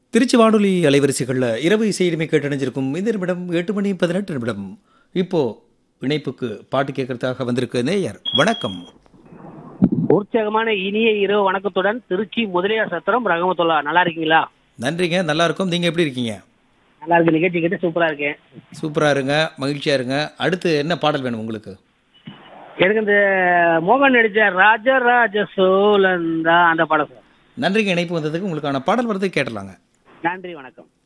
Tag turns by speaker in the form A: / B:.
A: திருச்சி வானொலி அலைவரிசைகளில் இரவு இசையிலுமே கேட்டணிஞ்சிருக்கும் இந்த நிமிடம் எட்டு மணி பதினெட்டு நிமிடம் இப்போ இணைப்புக்கு பாட்டு கேட்கறதுக்காக வந்திருக்கு நேயர் வணக்கம்
B: உற்சாகமான இனிய இரவு வணக்கத்துடன் திருச்சி முதலியார் சத்திரம் ரகமத்துல்லா நல்லா இருக்கீங்களா
A: நன்றிங்க நல்லா இருக்கும் நீங்க எப்படி இருக்கீங்க
B: நல்லா இருக்கு நிகழ்ச்சி கேட்டு சூப்பரா இருக்கேன்
A: சூப்பரா இருங்க மகிழ்ச்சியா இருங்க அடுத்து என்ன பாடல் வேணும் உங்களுக்கு
B: எனக்கு இந்த மோகன் நடிச்ச ராஜராஜ சோழன் தான் அந்த படம் சார்
A: நன்றிங்க இணைப்பு வந்ததுக்கு உங்களுக்கான பாடல் வரது கேட்டலாங்க
B: நன்றி வணக்கம்